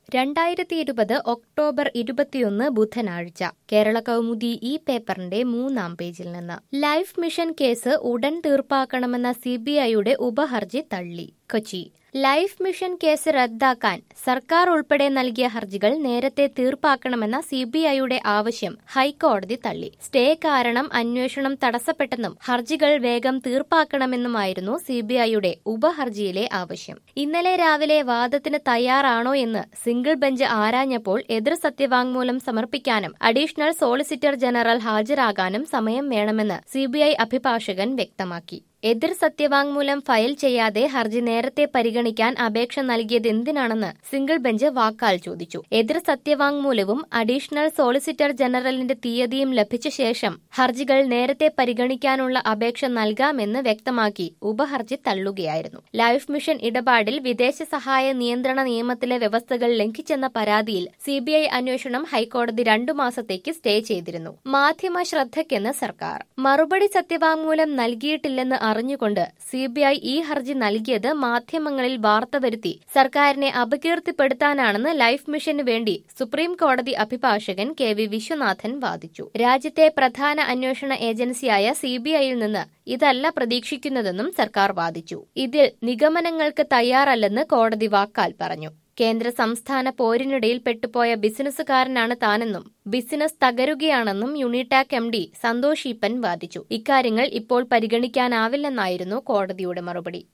രണ്ടായിരത്തി ഇരുപത് ഒക്ടോബർ ഇരുപത്തിയൊന്ന് ബുധനാഴ്ച കേരള കൗമുദി ഈ പേപ്പറിന്റെ മൂന്നാം പേജിൽ നിന്ന് ലൈഫ് മിഷൻ കേസ് ഉടൻ തീർപ്പാക്കണമെന്ന സിബിഐയുടെ ഉപഹർജി തള്ളി കൊച്ചി ലൈഫ് മിഷൻ കേസ് റദ്ദാക്കാൻ സർക്കാർ ഉൾപ്പെടെ നൽകിയ ഹർജികൾ നേരത്തെ തീർപ്പാക്കണമെന്ന സിബിഐയുടെ ആവശ്യം ഹൈക്കോടതി തള്ളി സ്റ്റേ കാരണം അന്വേഷണം തടസ്സപ്പെട്ടെന്നും ഹർജികൾ വേഗം തീർപ്പാക്കണമെന്നുമായിരുന്നു സിബിഐയുടെ ഉപഹർജിയിലെ ആവശ്യം ഇന്നലെ രാവിലെ വാദത്തിന് തയ്യാറാണോ എന്ന് സിംഗിൾ ബെഞ്ച് ആരാഞ്ഞപ്പോൾ എതിർ സത്യവാങ്മൂലം സമർപ്പിക്കാനും അഡീഷണൽ സോളിസിറ്റർ ജനറൽ ഹാജരാകാനും സമയം വേണമെന്ന് സിബിഐ അഭിഭാഷകൻ വ്യക്തമാക്കി എതിർ സത്യവാങ്മൂലം ഫയൽ ചെയ്യാതെ ഹർജി നേരത്തെ പരിഗണിക്കാൻ അപേക്ഷ നൽകിയത് എന്തിനാണെന്ന് സിംഗിൾ ബെഞ്ച് വാക്കാൽ ചോദിച്ചു എതിർ സത്യവാങ്മൂലവും അഡീഷണൽ സോളിസിറ്റർ ജനറലിന്റെ തീയതിയും ലഭിച്ച ശേഷം ഹർജികൾ നേരത്തെ പരിഗണിക്കാനുള്ള അപേക്ഷ നൽകാമെന്ന് വ്യക്തമാക്കി ഉപഹർജി തള്ളുകയായിരുന്നു ലൈഫ് മിഷൻ ഇടപാടിൽ വിദേശ സഹായ നിയന്ത്രണ നിയമത്തിലെ വ്യവസ്ഥകൾ ലംഘിച്ചെന്ന പരാതിയിൽ സിബിഐ അന്വേഷണം ഹൈക്കോടതി രണ്ടു മാസത്തേക്ക് സ്റ്റേ ചെയ്തിരുന്നു മാധ്യമ ശ്രദ്ധയ്ക്കെന്ന് സർക്കാർ മറുപടി സത്യവാങ്മൂലം നൽകിയിട്ടില്ലെന്ന് അറിഞ്ഞുകൊണ്ട് സിബിഐ ഈ ഹർജി നൽകിയത് മാധ്യമങ്ങളിൽ വാർത്ത വരുത്തി സർക്കാരിനെ അപകീർത്തിപ്പെടുത്താനാണെന്ന് ലൈഫ് മിഷന് വേണ്ടി സുപ്രീം കോടതി അഭിഭാഷകൻ കെ വി വിശ്വനാഥൻ വാദിച്ചു രാജ്യത്തെ പ്രധാന അന്വേഷണ ഏജൻസിയായ സിബിഐയിൽ നിന്ന് ഇതല്ല പ്രതീക്ഷിക്കുന്നതെന്നും സർക്കാർ വാദിച്ചു ഇതിൽ നിഗമനങ്ങൾക്ക് തയ്യാറല്ലെന്ന് കോടതി വാക്കാൽ പറഞ്ഞു കേന്ദ്ര സംസ്ഥാന പോരിനിടയിൽ പെട്ടുപോയ ബിസിനസ്സുകാരനാണ് താനെന്നും ബിസിനസ് തകരുകയാണെന്നും യൂണിടാക് എം ഡി സന്തോഷ് ഈപ്പൻ വാദിച്ചു ഇക്കാര്യങ്ങൾ ഇപ്പോൾ പരിഗണിക്കാനാവില്ലെന്നായിരുന്നു കോടതിയുടെ മറുപടി